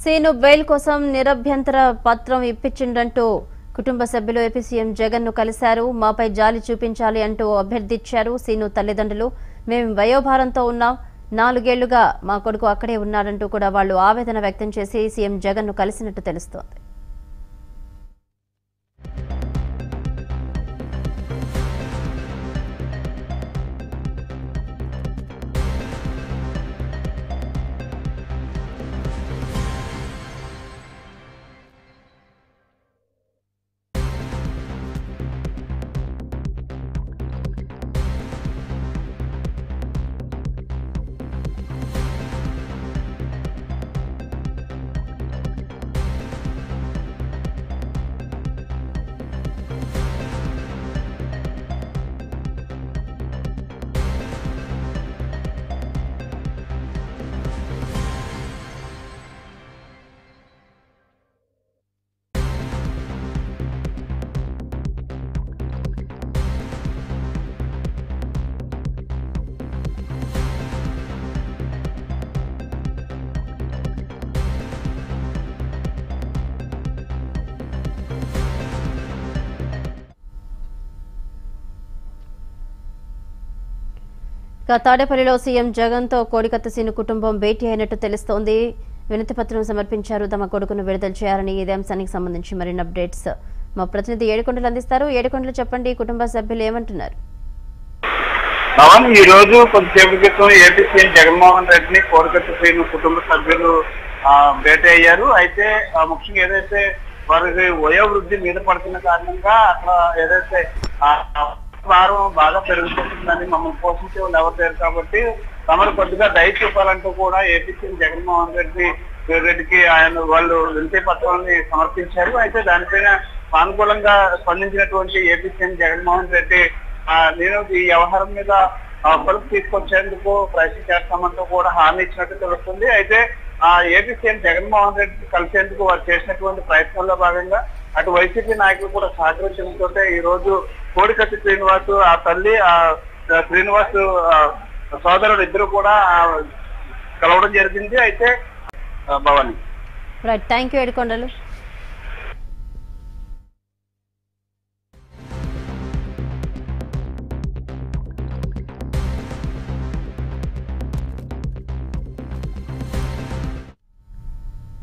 scene bail కోసం నిరభ్యంతర పత్రం ఇప్పించిండంటూ కుటుంబ సభ్యులు ఏపీ సీఎం జగన్ ను కలిశారు మాపై జాలి చూపించాలి అంటూ అభ్యర్థించారు సీను తల్లిదండ్రులు మేము వయోభారంతో ఉన్నాం నాలుగేళ్లుగా మా కొడుకు అక్కడే ఉన్నాడంటూ కూడా వాళ్ళు ఆవేదన వ్యక్తం చేసి సీఎం జగన్ ను కలిసినట్టు తెలుస్తోంది ఇక తాడేపల్లిలో సీఎం జగన్ తో కోడికత్త సీను కుటుంబం భేటీ అయినట్టు తెలుస్తోంది వినతి పత్రం సమర్పించారు తమ కొడుకును విడుదల చేయాలని ఇదే అంశానికి సంబంధించి మరిన్ని అప్డేట్స్ మా ప్రతినిధి ఏడుకొండలు అందిస్తారు ఏడుకొండలు చెప్పండి కుటుంబ సభ్యులు ఏమంటున్నారు పవన్ ఈ రోజు కొద్దిసేపటి క్రితం ఏపీ సీఎం జగన్మోహన్ రెడ్డిని కోడికత్తి శ్రీను కుటుంబ సభ్యులు ఆ, భేటీ అయ్యారు అయితే ఆ, ముఖ్యంగా ఏదైతే వారికి వయోవృద్ధి మీద పడుతున్న కారణంగా అక్కడ ఏదైతే ఆ, భారం బాగా పెరుగుతుందని మమ్మల్ని పోషించే వాళ్ళు ఎవరు లేరు కాబట్టి తమరు కొద్దిగా దయ చూపాలంటూ కూడా ఏపీ సీఎం జగన్మోహన్ రెడ్డి రెడ్డికి ఆయన వాళ్ళు వినతి పత్రాన్ని సమర్పించారు అయితే దానిపైన సానుకూలంగా స్పందించినటువంటి ఏపీ సీఎం జగన్మోహన్ రెడ్డి ఆ, నేను ఈ వ్యవహారం మీద ఆ, కొలుపు తీసుకొచ్చేందుకు ప్రయత్నం చేస్తామంటూ కూడా హామీ ఇచ్చినట్టు తెలుస్తుంది అయితే ఆ ఏపీ సీఎం జగన్మోహన్ రెడ్డి కలిసేందుకు వారు చేసినటువంటి ప్రయత్నంలో భాగంగా అటు వైసీపీ నాయకులు కూడా సహకరించడంతో ఈ రోజు కోడికత్తి శ్రీనివాస్ ఆ తల్లి ఆ శ్రీనివాస్ ఆ, సోదరుడు ఇద్దరు కూడా ఆ, కలవడం జరిగింది అయితే ఆ, Bhavani right thank you Yedukondalu